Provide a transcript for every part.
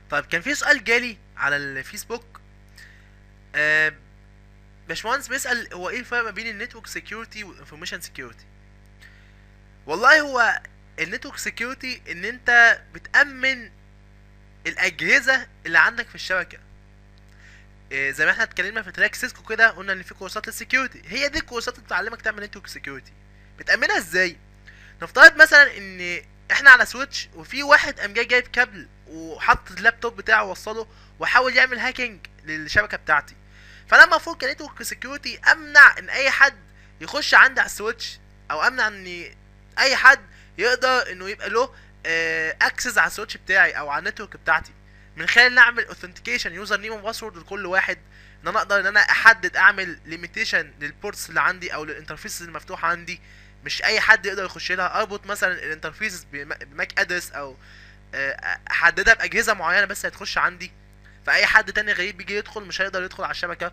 طيب كان في سؤال جالي على الفيسبوك آه باشمهندس بيسأل هو ايه الفرق ما بين النتورك سيكيورتي والانفورميشن سيكيورتي والله هو النتورك سيكيورتي ان انت بتأمن الاجهزة اللي عندك في الشبكة إيه زي ما احنا اتكلمنا في تراك سيسكو كده قلنا ان في كورسات للسكيورتي هي دي الكورسات اللي بتعلمك تعمل نتورك سيكيورتي بتأمنها ازاي نفترض مثلا ان احنا على سويتش وفي واحد قام جاي جايب كابل وحط اللابتوب بتاعه وصله وحاول يعمل هاكينج للشبكه بتاعتي فانا المفروض كنتورك سكيورتي امنع ان اي حد يخش عندي على السويتش او امنع ان اي حد يقدر انه يبقى له اكسس على السويتش بتاعي او على النتورك بتاعتي من خلال ان اعمل اوثنتيكيشن يوزر نيم وباسورد لكل واحد ان انا اقدر ان انا احدد اعمل ليميتيشن للبورتس اللي عندي او للانترفيسز المفتوحه عندي مش اي حد يقدر يخش لها اربط مثلا الانترفيسز بماك ادرس او آه، احددها باجهزه معينه بس هتخش عندي فاي حد تاني غريب بيجي يدخل مش هيقدر يدخل على الشبكه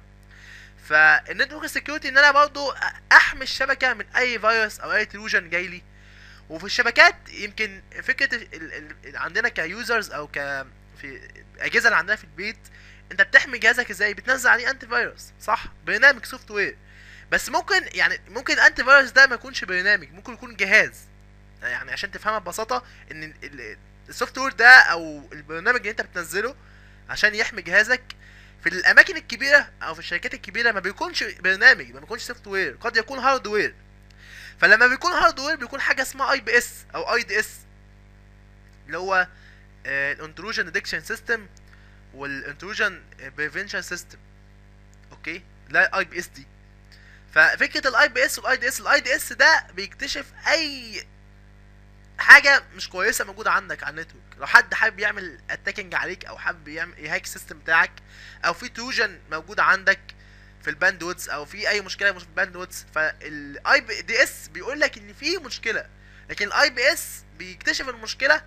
فالنتورك سكيورتي ان انا برضو احمي الشبكه من اي فيروس او اي تروجن جاي لي وفي الشبكات يمكن فكره ال ال ال عندنا كيوزرز او ك في الاجهزه اللي عندنا في البيت انت بتحمي جهازك ازاي بتنزل عليه انتي فيروس صح برنامج سوفت وير بس ممكن يعني ممكن الانتي فيروس ده ما يكونش برنامج ممكن يكون جهاز يعني عشان تفهمها ببساطه ان ال- ال- السوفت وير ده او البرنامج اللي انت بتنزله عشان يحمي جهازك في الاماكن الكبيره او في الشركات الكبيره ما بيكونش برنامج ما بيكونش سوفت وير قد يكون هاردوير فلما بيكون هاردوير بيكون حاجه اسمها اي بي اس او اي دي اس اللي هو الانتروجن ديتكشن سيستم والانتروجن بريفنشن سيستم اوكي لا اي بي اس دي ففكره الاي بي اس والاي دي اس الاي دي اس ده بيكتشف اي حاجه مش كويسه موجوده عندك على النتورك لو حد حابب يعمل اتاكينج عليك او حابب يعمل يهاك السيستم بتاعك او في تروجن موجود عندك في الباندويدز او في اي مشكله مش في الباندويدز فالاي بي دي اس بيقول لك ان في مشكله لكن الاي بي اس بيكتشف المشكله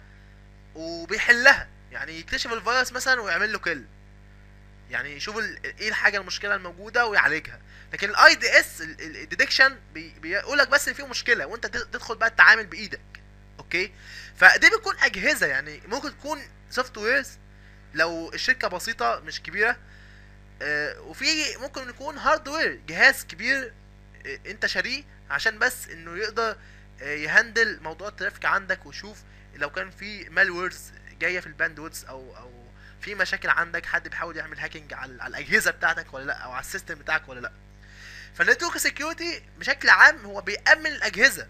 وبيحلها يعني يكتشف الفيروس مثلا ويعمل له كل يعني يشوف ال- ايه الحاجه المشكله الموجوده ويعالجها لكن الاي دي اس الديتكشن بيقول لك بس ان في مشكله وانت ت- تدخل بقى تتعامل بايدك اوكي فدي بتكون اجهزه يعني ممكن تكون سوفت ويرز لو الشركه بسيطه مش كبيره آه، وفي ممكن يكون هاردوير جهاز كبير آه، انت شاريه عشان بس انه يقدر آه، يهندل موضوع الترافيك عندك ويشوف لو كان في مالويرز جايه في الباندويدز او او في مشاكل عندك حد بيحاول يعمل هاكينج على, على الاجهزه بتاعتك ولا لا او على السيستم بتاعك ولا لا فالنتورك سكيورتي بشكل عام هو بيامن الاجهزه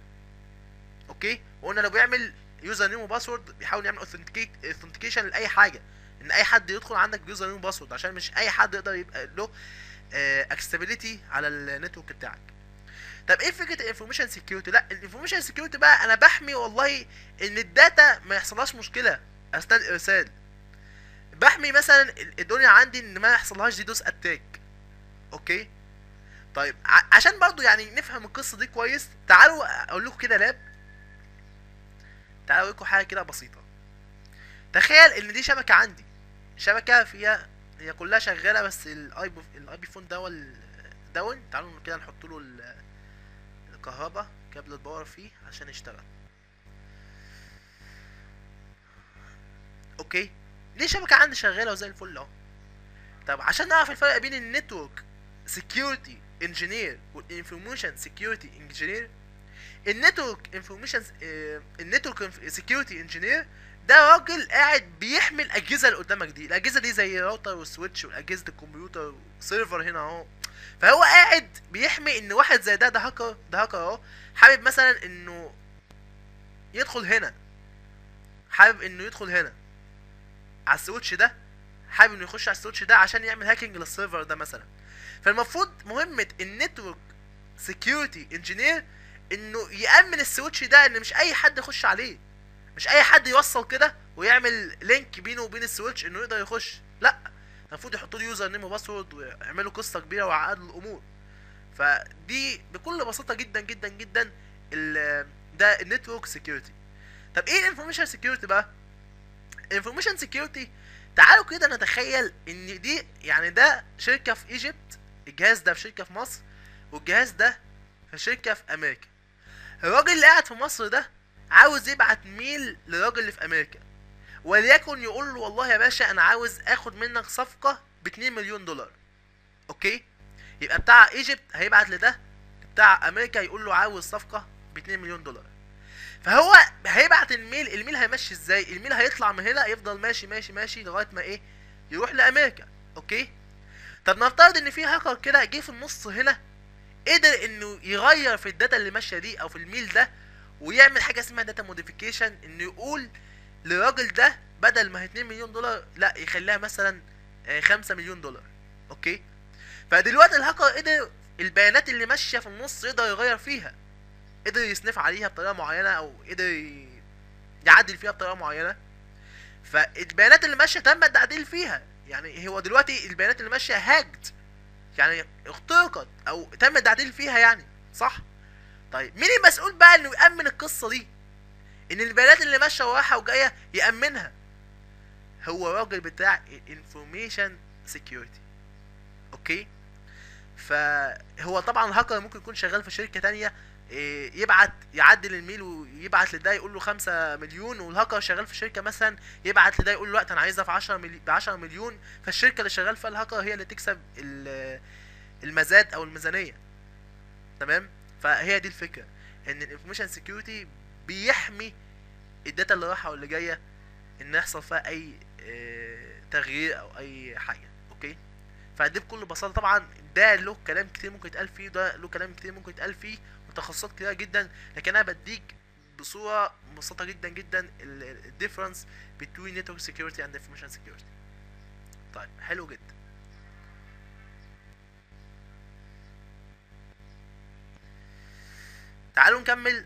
اوكي وقلنا لو بيعمل يوزر نيم وباسورد بيحاول يعمل اوثنتيكيشن لاي حاجه ان اي حد يدخل عندك بيوزر نيم وباسورد عشان مش اي حد يقدر يبقى له اكسبيليتي على النتورك بتاعك طب ايه فكره الانفورميشن سكيورتي لا الانفورميشن سكيورتي بقى انا بحمي والله ان الداتا ما يحصلهاش مشكله اثناء الارسال بحمي مثلا الدنيا عندي ان ما يحصلهاش ديدوس اتاك اوكي طيب ع- عشان برضو يعني نفهم القصه دي كويس تعالوا اقول لكم كده لاب تعالوا اقول لكم حاجه كده بسيطه تخيل ان دي شبكه عندي شبكه فيها هي كلها شغاله بس الاي بي الاي بي فون ده وال- داون تعالوا كده نحط له ال- الكهرباء كابل الباور فيه عشان يشتغل اوكي ليه شبكه عندي شغاله وزي الفل اهو طب عشان نعرف الفرق بين النتورك سكيورتي انجينير والانفورميشن سكيورتي انجينير النتورك انفورميشن النتورك سكيورتي انجينير ده راجل قاعد بيحمي الاجهزه اللي قدامك دي الاجهزه دي زي الراوتر والسويتش واجهزه الكمبيوتر سيرفر هنا اهو فهو قاعد بيحمي ان واحد زي ده ده هاكر ده هاكر اهو حابب مثلا انه يدخل هنا حابب انه يدخل هنا على السويتش ده حابب انه يخش على السويتش ده عشان يعمل هاكينج للسيرفر ده مثلا فالمفروض مهمه النتورك سكيورتي انجينير انه يامن السويتش ده ان مش اي حد يخش عليه مش اي حد يوصل كده ويعمل لينك بينه وبين السويتش انه يقدر يخش لا المفروض يحطوا له يوزر نيم وباسورد ويعملوا قصه كبيره ويعقدوا الامور فدي بكل بساطه جدا جدا جدا ال- ده النتورك سكيورتي طب ايه الانفورميشن سكيورتي بقى الانفورميشن سكيورتي تعالوا كده نتخيل ان دي يعني ده شركه في ايجيبت الجهاز ده في شركه في مصر والجهاز ده في شركه في امريكا الراجل اللي قاعد في مصر ده عاوز يبعت ميل للراجل اللي في امريكا وليكن يقول له والله يا باشا انا عاوز اخد منك صفقه ب 2 مليون دولار اوكي يبقى بتاع ايجيبت هيبعت لده بتاع امريكا يقول له عاوز صفقه ب 2 مليون دولار فهو هيبعت الميل الميل هيمشي ازاي الميل هيطلع من هنا يفضل ماشي ماشي ماشي لغايه ما ايه يروح لامريكا اوكي طب نفترض ان في هاكر كده جه في النص هنا قدر انه يغير في الداتا اللي ماشيه دي او في الميل ده ويعمل حاجه اسمها داتا موديفيكيشن انه يقول للراجل ده بدل ما هي 2 مليون دولار لا يخليها مثلا آه، 5 مليون دولار اوكي فدلوقتي الهاكر قدر البيانات اللي ماشيه في النص يقدر يغير فيها قدر يسنف عليها بطريقه معينه او قدر ي- يعدل فيها بطريقه معينه فالبيانات اللي ماشيه تم التعديل فيها يعني هو دلوقتي البيانات اللي ماشيه هاجد يعني اخترقت او تم التعديل فيها يعني صح طيب مين المسؤول بقى انه يامن القصه دي ان البيانات اللي ماشيه ورايحه وجايه يامنها هو راجل بتاع انفورميشن سيكيورتي اوكي فهو طبعا الهاكر ممكن يكون شغال في شركه تانية إيه، يبعت يعدل الميل ويبعت لده يقول له 5 مليون والهاكر شغال في شركه مثلا يبعت لده يقول له لا انا عايزها في 10 مليون ب 10 مليون فالشركه اللي شغال فيها الهاكر هي اللي تكسب ال- المزاد او الميزانيه تمام فهي دي الفكره ان الانفورميشن سيكيورتي بيحمي الداتا اللي رايحه واللي جايه ان يحصل فيها اي آه، تغيير او اي حاجه اوكي فدي بكل بساطه طبعا ده له كلام كتير ممكن يتقال فيه ده له كلام كتير ممكن يتقال فيه وتخصصات كتيره جدا لكن انا بديك بصوره مبسطه جدا جدا الديفرنس between network security and information security طيب حلو جدا تعالوا نكمل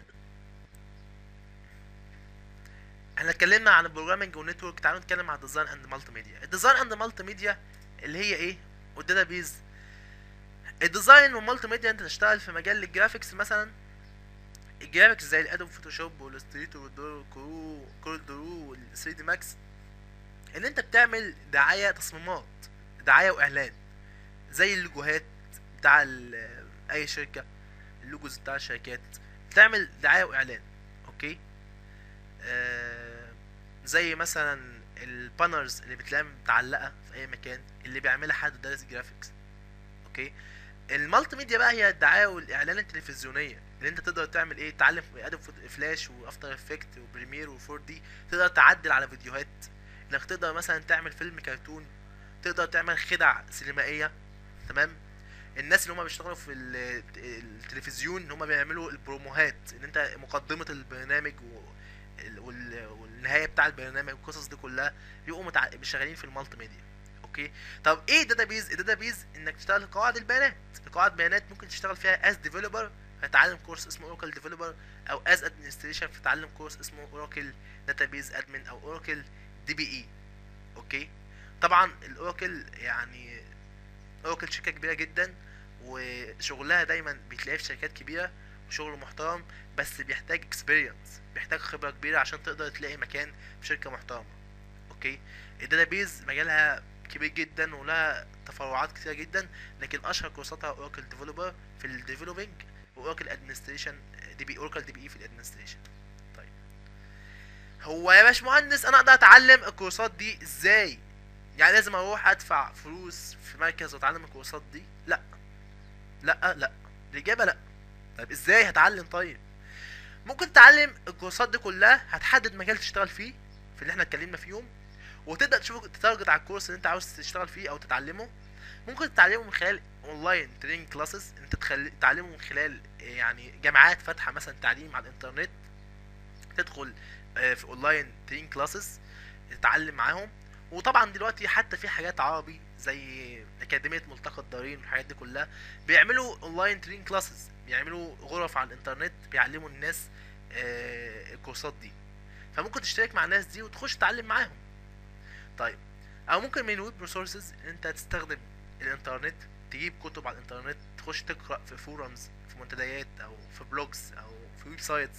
احنا اتكلمنا عن البروجرامنج والنتورك تعالوا نتكلم عن الديزاين اند مالتي ميديا الديزاين اند مالتي ميديا اللي هي ايه والداتابيز الديزاين والمالتي ميديا انت تشتغل في مجال الجرافيكس مثلا الجرافيكس زي الادوب فوتوشوب والاستريتور والدور كرو كورل درو وال 3 دي ماكس ان انت بتعمل دعايه تصميمات دعايه واعلان زي اللوجوهات بتاع ال- اي شركه اللوجوز بتاع الشركات بتعمل دعايه واعلان اوكي آه زي مثلا البانرز اللي بتلاقيها متعلقه في اي مكان اللي بيعملها حد دارس جرافيكس اوكي المالتي ميديا بقى هي الدعايه والاعلان التلفزيونيه اللي انت تقدر تعمل ايه تعلم في ادوب فلاش وافتر افكت وبريمير وفور دي تقدر تعدل على فيديوهات انك تقدر مثلا تعمل فيلم كرتون تقدر تعمل خدع سينمائيه تمام الناس اللي هم بيشتغلوا في ال- التلفزيون هم بيعملوا البروموهات ان انت مقدمه البرنامج و ال- وال- والنهايه بتاع البرنامج والقصص دي كلها بيبقوا متع... شغالين في المالتي ميديا اوكي طب ايه داتابيز الداتابيز انك تشتغل قواعد البيانات قواعد بيانات ممكن تشتغل فيها از ديفلوبر فتعلم كورس اسمه اوراكل ديفلوبر او از ادمنستريشن فتعلم كورس اسمه اوراكل داتابيز ادمن او اوراكل دي بي اي اوكي طبعا الاوراكل يعني اوراكل شركه كبيره جدا وشغلها دايما بتلاقيه في شركات كبيره وشغل محترم بس بيحتاج اكسبيرينس بيحتاج خبره كبيره عشان تقدر تلاقي مكان في شركه محترمه اوكي الداتابيز مجالها كبير جدا ولها تفرعات كتيره جدا لكن اشهر كورساتها اوراكل ديفلوبر في الديفلوبينج واوراكل ادمنستريشن دي بي اوراكل دي بي اي في الادمنستريشن طيب هو يا باشمهندس انا اقدر اتعلم الكورسات دي ازاي يعني لازم اروح ادفع فلوس في مركز واتعلم الكورسات دي لا لا لا الاجابه لا طيب ازاي هتعلم طيب ممكن تتعلم الكورسات دي كلها هتحدد مجال تشتغل فيه في اللي احنا اتكلمنا فيهم وتبدا تشوف تتارجت على الكورس اللي انت عاوز تشتغل فيه او تتعلمه ممكن تتعلمه من خلال اونلاين تريننج كلاسز انت تخلي تتعلمه من خلال آه، يعني جامعات فاتحه مثلا تعليم على الانترنت تدخل آه، في اونلاين تريننج كلاسز تتعلم معاهم وطبعا دلوقتي حتى في حاجات عربي زي اكاديميه ملتقى الدارين والحاجات دي كلها بيعملوا اونلاين تريننج كلاسز بيعملوا غرف على الانترنت بيعلموا الناس آه، الكورسات دي فممكن تشترك مع الناس دي وتخش تتعلم معاهم طيب او ممكن من ويب ريسورسز انت تستخدم الانترنت تجيب كتب على الانترنت تخش تقرا في فورums في منتديات او في بلوجز او في ويب سايتس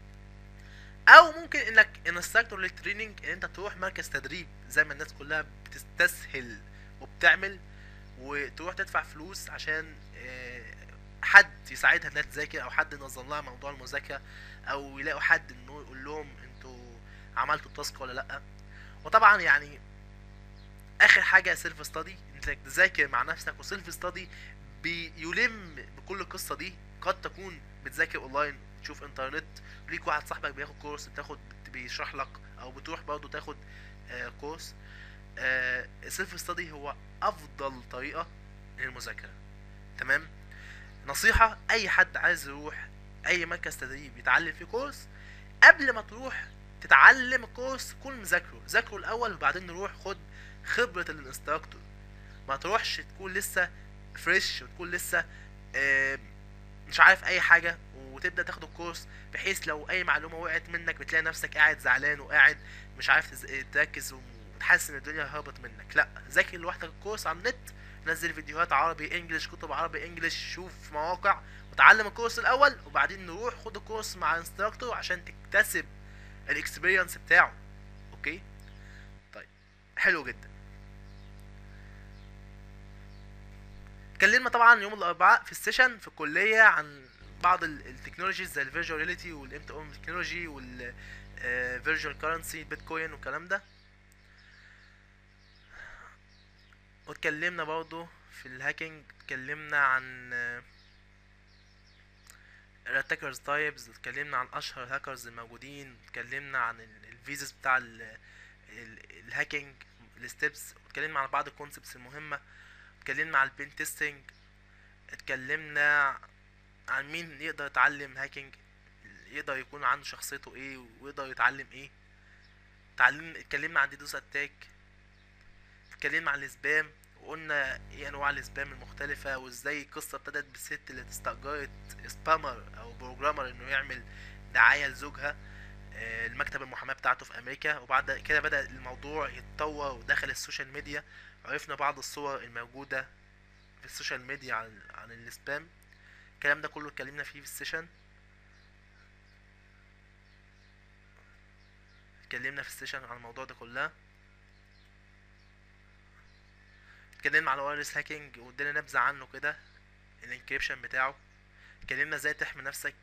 او ممكن انك انستراكتور للتريننج ان انت تروح مركز تدريب زي ما الناس كلها بتستسهل وبتعمل وتروح تدفع فلوس عشان آه، حد يساعدها انها تذاكر او حد ينظم لها موضوع المذاكره او يلاقوا حد انه يقول لهم انتوا عملتوا التاسك ولا لا وطبعا يعني اخر حاجه سيلف ستادي انت تذاكر مع نفسك وسيلف ستادي بيلم بكل القصه دي قد تكون بتذاكر اونلاين تشوف انترنت ليك واحد صاحبك بياخد كورس بتاخد بيشرح لك او بتروح برضه تاخد آه كورس آه السيلف ستادي هو افضل طريقه للمذاكره تمام نصيحه اي حد عايز يروح اي مركز تدريب يتعلم فيه كورس قبل ما تروح تتعلم الكورس كون مذاكره ذاكره الاول وبعدين نروح خد خبره الانستراكتور ما تروحش تكون لسه فريش وتكون لسه آه مش عارف اي حاجه وتبدا تاخد الكورس بحيث لو اي معلومه وقعت منك بتلاقي نفسك قاعد زعلان وقاعد مش عارف تز- تركز وتحس ان الدنيا هربت منك لا ذاكر لوحدك الكورس على النت نزل فيديوهات عربي انجلش كتب عربي انجلش شوف مواقع وتعلم الكورس الاول وبعدين نروح خد الكورس مع انستراكتور عشان تكتسب الاكسبيرينس بتاعه اوكي طيب حلو جدا اتكلمنا طبعا يوم الاربعاء في السيشن في الكليه عن بعض ال- التكنولوجيز زي الفيرجوال رياليتي والام تي ام تكنولوجي والفيرجوال كرنسي بيتكوين والكلام ده واتكلمنا برضو في الهاكينج اتكلمنا عن الاتاكرز تايبز اتكلمنا عن اشهر الهاكرز الموجودين اتكلمنا عن الفيزز بتاع ال- ال- الهاكينج الستبس اتكلمنا عن بعض الكونسبتس المهمه اتكلمنا عن البين تيستنج اتكلمنا عن مين يقدر يتعلم هاكينج يقدر يكون عنده شخصيته ايه ويقدر يتعلم ايه اتعلم اتكلمنا عن ديدوس اتاك اتكلمنا عن السبام وقلنا ايه انواع السبام المختلفة وازاي القصة ابتدت بالست اللي استأجرت سبامر او بروجرامر انه يعمل دعاية لزوجها آه، المكتب المحاماة بتاعته في امريكا وبعد كده بدأ الموضوع يتطور ودخل السوشيال ميديا عرفنا بعض الصور الموجودة في السوشيال ميديا عن عن السبام الكلام ده كله اتكلمنا فيه في السيشن اتكلمنا في السيشن عن الموضوع ده كلها اتكلمنا على وايرلس هاكينج وادينا نبذة عنه كده الانكريبشن بتاعه اتكلمنا ازاي تحمي نفسك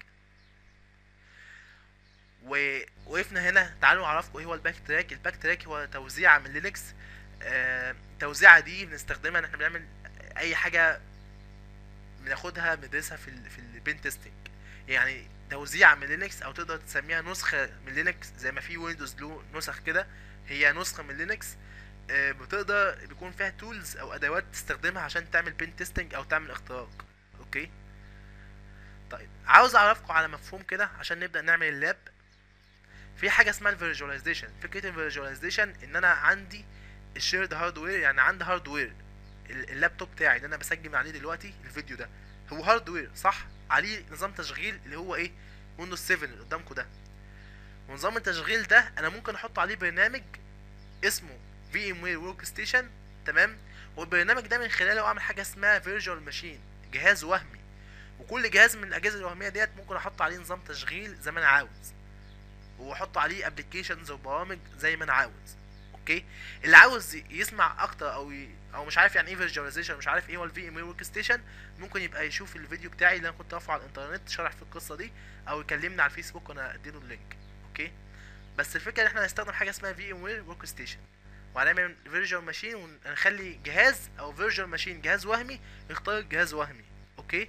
ووقفنا هنا تعالوا اعرفكم ايه هو الباك تراك الباك تراك هو توزيعة من لينكس آه، التوزيعة دي بنستخدمها ان احنا بنعمل اي حاجة بناخدها بندرسها في ال في البين تيستنج يعني توزيع من لينكس او تقدر تسميها نسخة من لينكس زي ما في ويندوز له نسخ كده هي نسخة من لينكس آه، بتقدر بيكون فيها تولز او ادوات تستخدمها عشان تعمل بين تيستنج او تعمل اختراق اوكي طيب عاوز اعرفكم على مفهوم كده عشان نبدا نعمل اللاب في حاجه اسمها الفيرجواليزيشن فكره الفيرجواليزيشن ان انا عندي الشيرد هاردوير يعني عندي هاردوير ال- اللابتوب بتاعي اللي انا بسجل عليه دلوقتي الفيديو ده هو هاردوير صح عليه نظام تشغيل اللي هو ايه ويندوز 7 اللي قدامكم ده ونظام التشغيل ده انا ممكن احط عليه برنامج اسمه في ام وير ورك ستيشن تمام والبرنامج ده من خلاله اعمل حاجه اسمها فيرجوال ماشين جهاز وهمي وكل جهاز من الاجهزه الوهميه ديت ممكن احط عليه نظام تشغيل زي ما انا عاوز واحط عليه ابلكيشنز وبرامج زي ما انا عاوز اوكي اللي عاوز يسمع اكتر او ي... او مش عارف يعني ايه فيرجواليزيشن مش عارف ايه هو الفي ام ورك ستيشن ممكن يبقى يشوف الفيديو بتاعي اللي انا كنت رافعه على الانترنت شرح في القصه دي او يكلمني على الفيسبوك وانا اديله اللينك اوكي بس الفكره ان احنا هنستخدم حاجه اسمها في ام وير ورك ستيشن وهنعمل فيرجوال ماشين ونخلي جهاز او فيرجوال ماشين جهاز وهمي يختار جهاز وهمي اوكي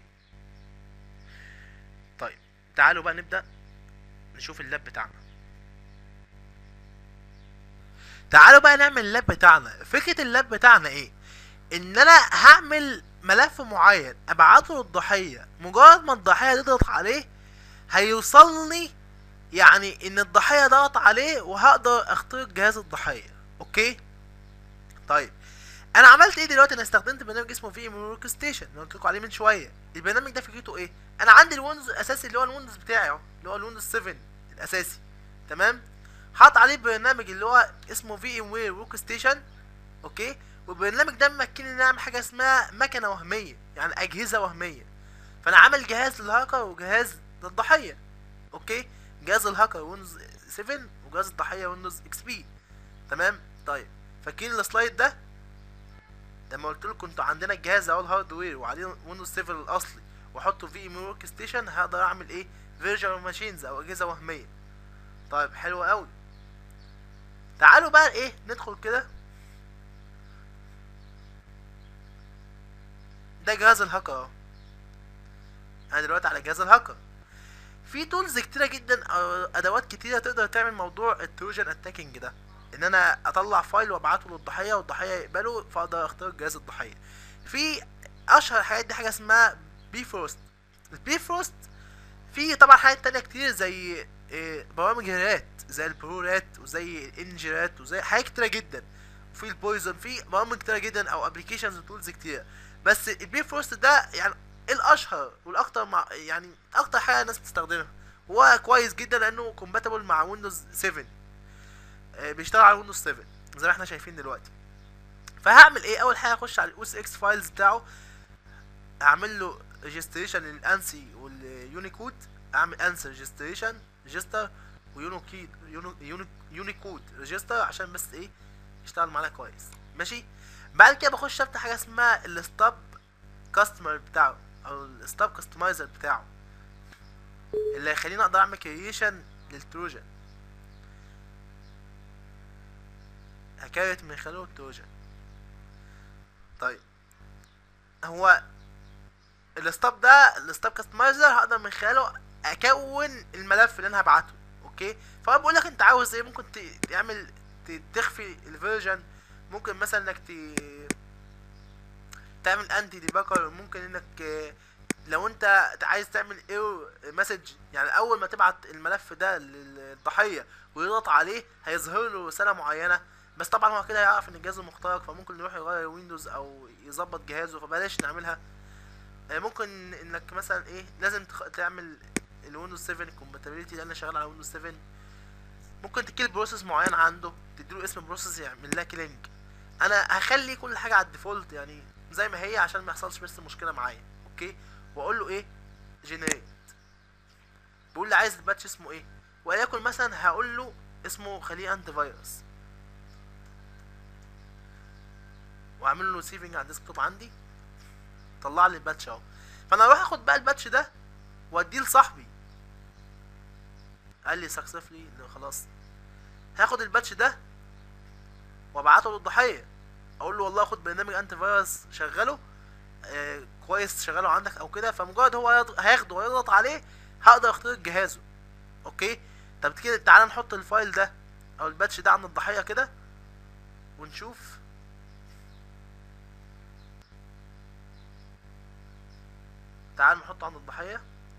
طيب تعالوا بقى نبدا نشوف اللاب بتاعنا تعالوا بقى نعمل اللاب بتاعنا فكره اللاب بتاعنا ايه ان انا هعمل ملف معين ابعته للضحيه مجرد ما الضحيه تضغط عليه هيوصلني يعني ان الضحيه ضغط عليه وهقدر اخترق جهاز الضحيه اوكي طيب انا عملت ايه دلوقتي انا استخدمت برنامج اسمه في ام ورك ستيشن اللي قلت لكم عليه من شويه البرنامج ده فكرته ايه انا عندي الويندوز الاساسي اللي هو الويندوز بتاعي اهو اللي هو الويندوز 7 الاساسي تمام حاط عليه برنامج اللي هو اسمه في ام وير ورك ستيشن اوكي والبرنامج ده ممكنني ان أنا اعمل حاجه اسمها مكنه وهميه يعني اجهزه وهميه فانا عامل جهاز للهاكر وجهاز للضحيه اوكي جهاز الهاكر ويندوز 7 وجهاز الضحيه ويندوز اكس بي تمام طيب فاكرين السلايد ده لما قلت لكم انتوا عندنا الجهاز اهو الهاردوير وعليه ويندوز 7 الاصلي واحطه في ام ورك ستيشن هقدر اعمل ايه فيرجوال ماشينز او اجهزه وهميه طيب حلو قوي تعالوا بقى ايه ندخل كده ده جهاز الهاكر اهو انا دلوقتي على جهاز الهاكر في تولز كتيره جدا او ادوات كتيره تقدر تعمل موضوع التروجن اتاكينج ده ان انا اطلع فايل وابعته للضحيه والضحيه يقبله فاقدر اختار جهاز الضحيه في اشهر الحاجات دي حاجه اسمها بي فروست البي فروست في طبعا حاجات تانية كتير زي إيه، برامج رات زي البرو رات وزي الانجي رات وزي حاجات كتيرة جدا وفي البويزن في برامج كتيرة جدا او ابلكيشنز وتولز كتيرة بس البي فورست ده يعني الاشهر والاكتر مع يعني اكتر حاجة الناس بتستخدمها هو كويس جدا لانه كومباتبل مع ويندوز 7 آه، بيشتغل على ويندوز 7 زي ما احنا شايفين دلوقتي فهعمل ايه اول حاجه اخش على الاوس اكس فايلز بتاعه اعمل له ريجستريشن للانسي واليونيكود اعمل انسي ريجستريشن ريجستر ويونيكود يونيكود ريجستر عشان بس ايه يشتغل معانا كويس ماشي بعد كده بخش افتح حاجه اسمها الستاب كاستمر بتاعه او الستاب كاستمايزر بتاعه اللي هيخليني اقدر اعمل كرييشن للتروجن هكريت من خلاله التروجن طيب هو الستاب ده الستاب كاستمايزر هقدر من خلاله اكون الملف اللي انا هبعته اوكي فهو بيقول لك انت عاوز ايه ممكن ت- تعمل ت- تخفي الفيرجن ممكن مثلا انك ت... تعمل انتي ديباكر ممكن انك آه، لو انت عايز تعمل ايرور مسج يعني اول ما تبعت الملف ده للضحيه ويضغط عليه هيظهر له رساله معينه بس طبعا هو كده هيعرف ان الجهاز مخترق فممكن يروح يغير ويندوز او يظبط جهازه فبلاش نعملها آه، ممكن انك مثلا ايه لازم تخ... تعمل الويندوز 7 كومباتيبلتي لان أنا شغال على ويندوز 7 ممكن تكيل بروسيس معين عنده تديله اسم بروسيس يعمل لها كيلينج انا هخلي كل حاجه على الديفولت يعني زي ما هي عشان ما يحصلش بس مشكله معايا اوكي واقول له ايه جنريت بيقول لي عايز الباتش اسمه ايه وليكن مثلا هقول له اسمه خليه انتي فيروس واعمل له سيفنج على الديسكتوب عندي طلع لي الباتش اهو فانا اروح اخد بقى الباتش ده واديه لصاحبي قال لي سكسسفلي خلاص هاخد الباتش ده وابعته للضحيه اقول له والله خد برنامج انتي فيروس شغله آه كويس شغله عندك او كده فمجرد هو يض- هياخده ويضغط عليه هقدر اخترق جهازه اوكي طب كده تعالى نحط الفايل ده او الباتش ده عند الضحيه كده ونشوف تعال نحطه عند الضحيه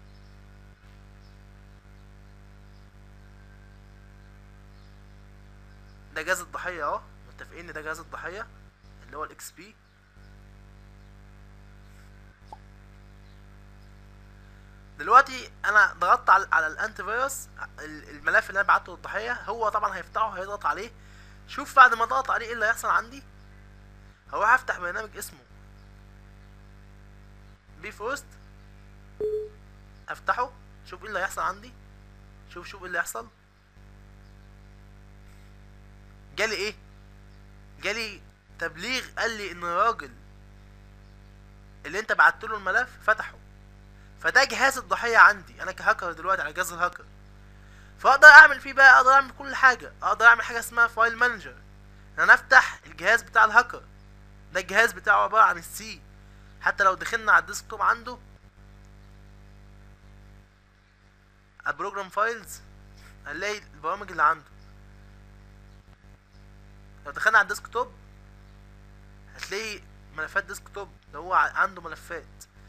ده جهاز الضحيه اهو متفقين ان ده جهاز الضحيه اللي هو الاكس بي دلوقتي انا ضغطت على على الانتي فيروس ال- الملف اللي انا بعته للضحيه هو طبعا هيفتحه هيضغط عليه شوف بعد ما ضغط عليه ايه اللي هيحصل عندي هروح افتح برنامج اسمه بي فوست افتحه شوف ايه اللي هيحصل عندي شوف شوف ايه اللي هيحصل جالي ايه جالي تبليغ قال لي ان الراجل اللي انت بعت له الملف فتحه فده جهاز الضحيه عندي انا كهاكر دلوقتي على جهاز الهاكر فاقدر اعمل فيه بقى اقدر اعمل كل حاجه اقدر اعمل حاجه اسمها فايل مانجر ان انا افتح الجهاز بتاع الهاكر ده الجهاز بتاعه عباره عن السي حتى لو دخلنا على الديسكتوب عنده البروجرام فايلز هنلاقي البرامج اللي عنده لو دخلنا على الديسكتوب هتلاقي ملفات ديسكتوب ده هو ع- عنده ملفات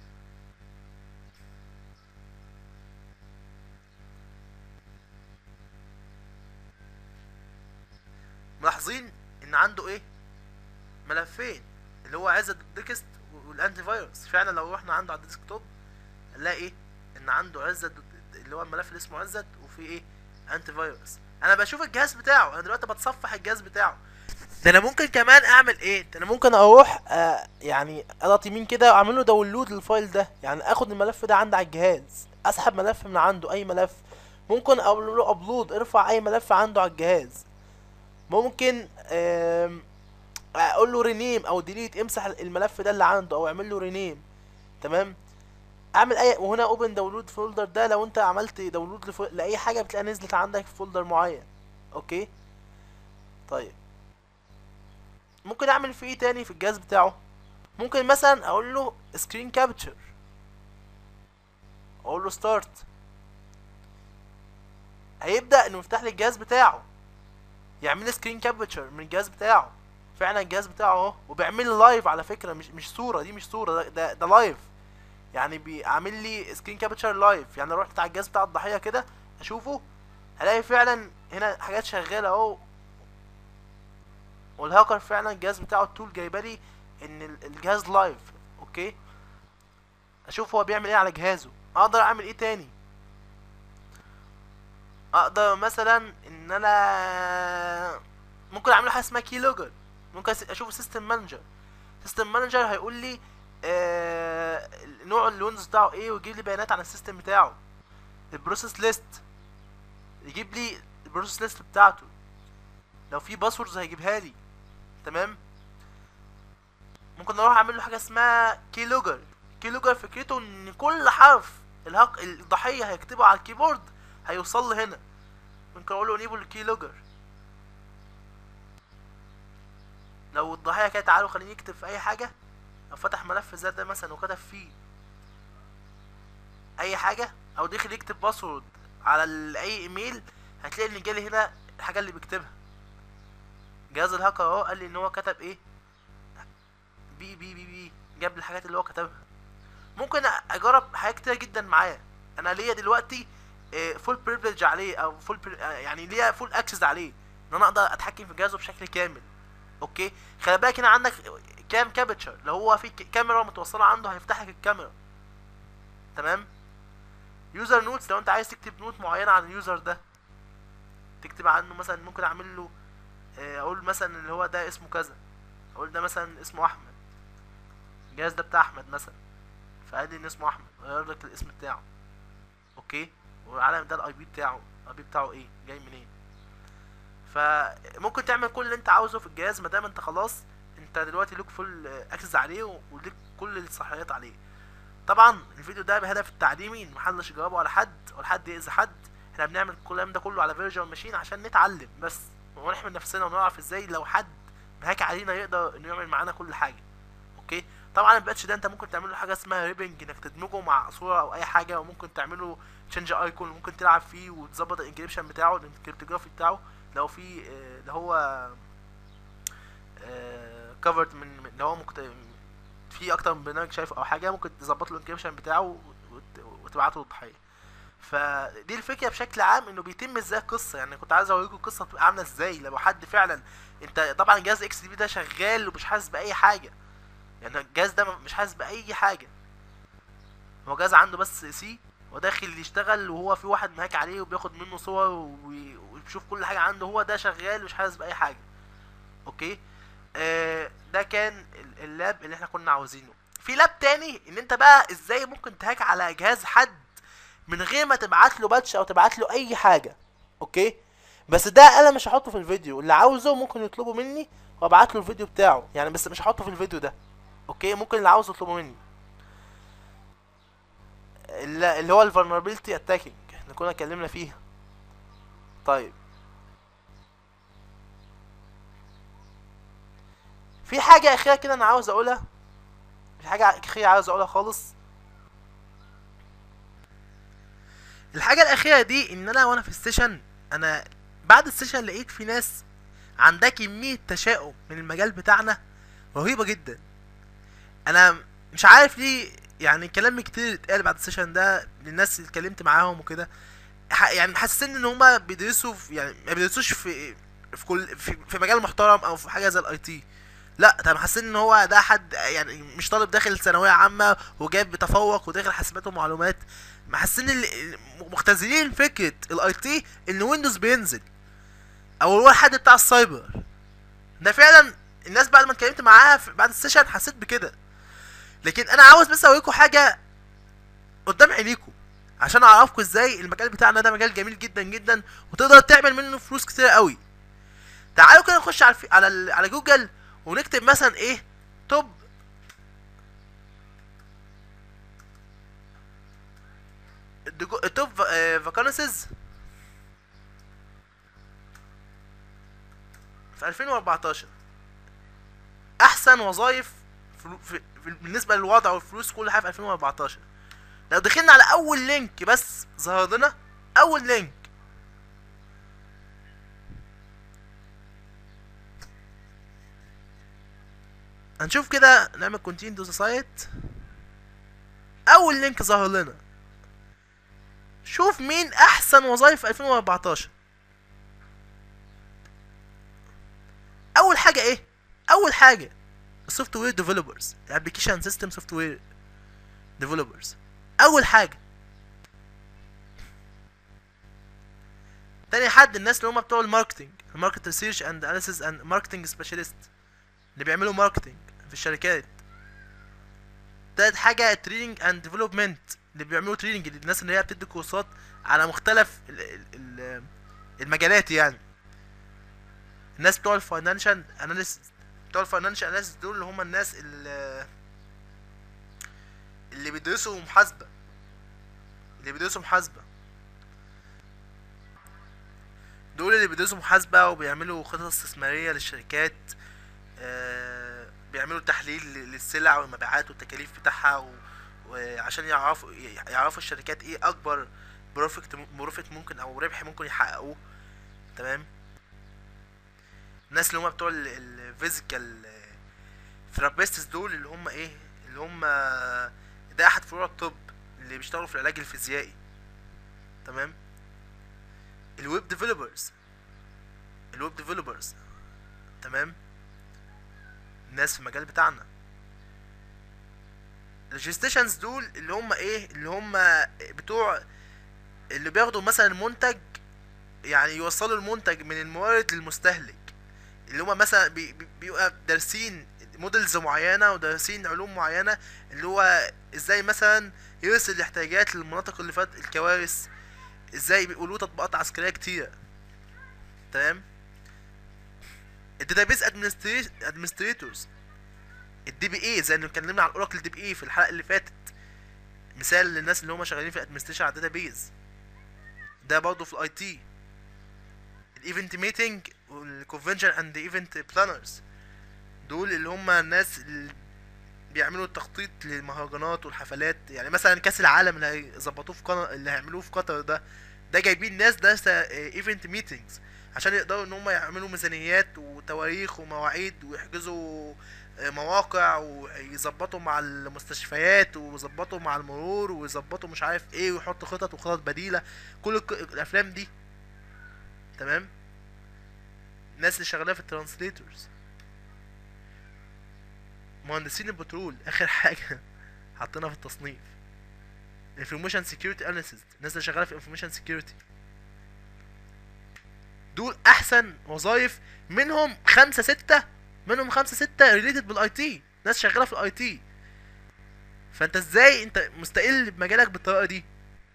ملاحظين ان عنده ايه ملفين اللي هو عزة الديكست والانتي فيروس فعلا لو رحنا عنده على الديسكتوب هنلاقي ايه ان عنده عزة اللي هو الملف اللي اسمه عزة وفي ايه انتي فيروس انا بشوف الجهاز بتاعه انا دلوقتي بتصفح الجهاز بتاعه ده انا ممكن كمان اعمل ايه ده انا ممكن اروح آه يعني اضغط يمين كده واعمل له داونلود للفايل ده يعني اخد الملف ده عندي على الجهاز اسحب ملف من عنده اي ملف ممكن اقول له ابلود ارفع اي ملف عنده على الجهاز ممكن آم، اقول له رينيم او ديليت امسح الملف ده اللي عنده او اعمل له رينيم تمام اعمل اي وهنا اوبن داونلود فولدر ده لو انت عملت داونلود لف... لاي حاجه بتلاقيها نزلت عندك في فولدر معين اوكي طيب ممكن اعمل فيه ايه تاني في الجهاز بتاعه ممكن مثلا اقول له سكرين كابتشر اقول له ستارت هيبدا انه يفتح لي الجهاز بتاعه يعمل لي سكرين كابتشر من الجهاز بتاعه فعلا الجهاز بتاعه اهو وبيعمل لي لايف على فكره مش مش صوره دي مش صوره ده ده, ده لايف يعني بيعمل لي سكرين كابتشر لايف يعني رحت على الجهاز بتاع الضحيه كده اشوفه هلاقي فعلا هنا حاجات شغاله اهو والهاكر فعلا الجهاز بتاعه التول جايبالي ان ال- الجهاز لايف اوكي اشوف هو بيعمل ايه على جهازه اقدر اعمل ايه تاني اقدر مثلا ان انا ممكن اعمل حاجه اسمها كي لوجر ممكن أس- اشوف سيستم مانجر سيستم مانجر هيقول لي آه نوع الويندوز بتاعه ايه ويجيب لي بيانات عن السيستم بتاعه البروسيس ليست يجيب لي البروسيس ليست بتاعته لو في باسوردز هيجيبها لي تمام ممكن اروح اعمل له حاجه اسمها كي لوجر كي لوجر فكرته ان كل حرف الهق الضحيه هيكتبه على الكيبورد هيوصل لي هنا ممكن اقول له انيبل الكي لوجر لو الضحيه كده تعالوا خليني يكتب في اي حاجه لو فتح ملف زي ده مثلا وكتب فيه اي حاجه او دخل يكتب باسورد على ال- اي ايميل هتلاقي ان جالي هنا الحاجه اللي بيكتبها جهاز الهاكر اهو قال لي ان هو كتب ايه بي بي بي بي جاب لي الحاجات اللي هو كتبها ممكن اجرب حاجات كتير جدا معاه انا ليا دلوقتي فول بريفليج عليه او فول يعني ليا فول اكسس عليه ان انا اقدر اتحكم في جهازه بشكل كامل اوكي خلي بالك هنا عندك كام كابتشر لو هو في ك- كاميرا متوصله عنده هيفتح لك الكاميرا تمام يوزر نوتس لو انت عايز تكتب نوت معينه عن اليوزر ده تكتب عنه مثلا ممكن اعمل له آه، اقول مثلا اللي هو ده اسمه كذا اقول ده مثلا اسمه احمد الجهاز ده بتاع احمد مثلا فقال لي ان اسمه احمد غير لك الاسم بتاعه اوكي والعلم ده الاي بي بتاعه الاي بي بتاعه ايه جاي منين فممكن تعمل كل اللي انت عاوزه في الجهاز ما دام انت خلاص انت دلوقتي ليك فول اكسس عليه و- وليك كل الصلاحيات عليه طبعا الفيديو ده بهدف التعليمي محدش يجاوبه على حد ولا حد يأذي حد احنا بنعمل الكلام ده كله على فيرجن ماشين عشان نتعلم بس ونحمي نفسنا ونعرف ازاي لو حد بهاك علينا يقدر انه يعمل معانا كل حاجه اوكي طبعا الباتش ده انت ممكن تعمل له حاجه اسمها ريبنج انك تدمجه مع صوره او اي حاجه وممكن تعمله تشينج ايكون ممكن تلعب فيه وتظبط الانكريبشن بتاعه الكريبتوغرافي بتاعه لو في آه، اللي هو كفرد من من- اللي هو ممكن في اكتر من برنامج شايفه او حاجه ممكن تظبط له الانكريبشن بتاعه وت- وتبعته للضحيه فدي الفكره بشكل عام انه بيتم ازاي القصه يعني كنت عايز اوريكم القصه بتبقى عامله ازاي لو حد فعلا انت طبعا جهاز اكس دي بي ده شغال ومش حاسس باي حاجه يعني الجهاز ده مش حاسس باي حاجه هو جهاز عنده بس سي وداخل يشتغل وهو في واحد مهاك عليه وبياخد منه صور وبي- وبيشوف كل حاجه عنده هو ده شغال مش حاسس باي حاجه اوكي آه ده كان ال- اللاب اللي احنا كنا عاوزينه في لاب تاني ان انت بقى ازاي ممكن تهاك على جهاز حد من غير ما تبعت له باتش او تبعت له اي حاجه اوكي بس ده انا مش هحطه في الفيديو اللي عاوزه ممكن يطلبه مني وابعت له الفيديو بتاعه يعني بس مش هحطه في الفيديو ده اوكي ممكن اللي عاوز يطلبه مني اللي اللي هو الفولنربيلتي اتاكينج احنا كنا اتكلمنا فيها طيب في حاجة أخيرة كده أنا عاوز أقولها في حاجة أخيرة عاوز أقولها خالص الحاجة الأخيرة دي إن أنا وأنا في السيشن أنا بعد السيشن لقيت في ناس عندها كمية تشاؤم من المجال بتاعنا رهيبة جدا أنا مش عارف ليه يعني كلام كتير اتقال بعد السيشن ده للناس اللي اتكلمت معاهم وكده ح- يعني محسسين ان هما بيدرسوا في يعني ما بيدرسوش في في كل في, في مجال محترم او في حاجه زي الاي تي لا ده محسسين ان هو ده حد يعني مش طالب داخل ثانويه عامه وجايب بتفوق وداخل حاسبات ومعلومات محسسين ال- مختزلين فكره الاي تي ان ويندوز بينزل او هو الحد بتاع السايبر ده فعلا الناس بعد ما اتكلمت معاها في- بعد السيشن حسيت بكده لكن انا عاوز بس اوريكم حاجه قدام عينيكم عشان اعرفكم ازاي المجال بتاعنا ده مجال جميل جدا جدا وتقدر تعمل منه فلوس كتير قوي تعالوا كده نخش على الفي... على ال... على جوجل ونكتب مثلا ايه توب توب فاكانسيز في 2014 احسن وظائف في في في بالنسبه للوضع والفلوس كل حاجه في 2014 لو دخلنا على اول لينك بس ظهر لنا اول لينك هنشوف كده نعمل كونتين تو سايت اول لينك ظهر لنا شوف مين احسن وظائف في 2014 اول حاجه ايه اول حاجه السوفت وير ديفلوبرز الابلكيشن سيستم سوفت وير ديفلوبرز اول حاجه تاني حد الناس اللي هم بتوع الماركتنج الماركت ريسيرش اند اناليسيس اند ماركتنج سبيشالست اللي بيعملوا ماركتنج في الشركات تالت حاجة التريننج اند ديفلوبمنت اللي بيعملوا تريننج للناس اللي هي بتدي كورسات على مختلف ال ال ال المجالات يعني الناس بتوع الفاينانشال اناليسيس بتوع الفاينانشال اناليسيس دول اللي هم الناس اللي اللي بيدرسوا محاسبة اللي بيدرسوا محاسبة دول اللي بيدرسوا محاسبة وبيعملوا خطط استثمارية للشركات آه، بيعملوا تحليل للسلع والمبيعات والتكاليف بتاعها و- وعشان يعرفوا يعرفوا الشركات ايه اكبر بروفيت بروفيت ممكن او ربح ممكن يحققوه تمام الناس اللي هم بتوع الفيزيكال ثيرابيستس دول اللي هم ايه اللي هم ده احد فروع الطب اللي بيشتغلوا في العلاج الفيزيائي تمام الويب ديفلوبرز الويب ديفلوبرز تمام الناس في المجال بتاعنا الريجستيشنز دول اللي هم ايه اللي هم بتوع اللي بياخدوا مثلا منتج يعني يوصلوا المنتج من المورد للمستهلك اللي هم مثلا بي بي- بيبقى دارسين موديلز معينة ودارسين علوم معينة اللي هو ازاي مثلا يرسل الاحتياجات للمناطق اللي فات الكوارث ازاي بيقولوا تطبيقات عسكرية كتيرة تمام الداتابيز ادمنستريتورز الدي بي اي زي اللي اتكلمنا عن اوراكل دي بي اي في الحلقه اللي فاتت مثال للناس اللي هم شغالين في الادمنستريشن على الداتابيز ده برضه في الاي تي الايفنت ميتنج والكونفنشن اند ايفنت بلانرز دول اللي هم الناس اللي بيعملوا التخطيط للمهرجانات والحفلات يعني مثلا كاس العالم اللي هيظبطوه في قطر اللي هيعملوه في قطر ده ده جايبين ناس دارسه ايفنت ميتنجز عشان يقدروا ان هم يعملوا ميزانيات وتواريخ ومواعيد ويحجزوا آه، مواقع ويظبطوا مع المستشفيات ويظبطوا مع المرور ويظبطوا مش عارف ايه ويحطوا خطط وخطط بديلة كل الك- الافلام دي تمام الناس اللي شغاله في الترانسليتورز مهندسين البترول اخر حاجه حطينا في التصنيف انفورميشن سيكيورتي اناليسيس الناس اللي شغاله في انفورميشن سيكيورتي دول احسن وظايف منهم خمسة ستة منهم خمسة ستة ريليتد بالاي تي ناس شغالة في الاي تي فانت ازاي انت مستقل بمجالك بالطريقة دي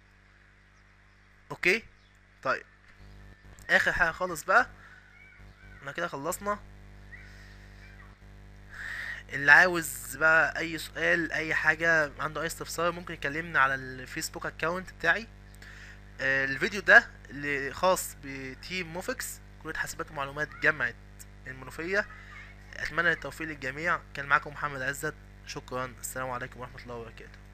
اوكي طيب اخر حاجة خالص بقى احنا كده خلصنا اللي عاوز بقى اي سؤال اي حاجة عنده اي استفسار ممكن يكلمني على الفيسبوك اكونت بتاعي آه، الفيديو ده اللي خاص بتيم موفكس كلية حاسبات ومعلومات جامعة المنوفية اتمنى التوفيق للجميع كان معاكم محمد عزت شكرا السلام عليكم ورحمة الله وبركاته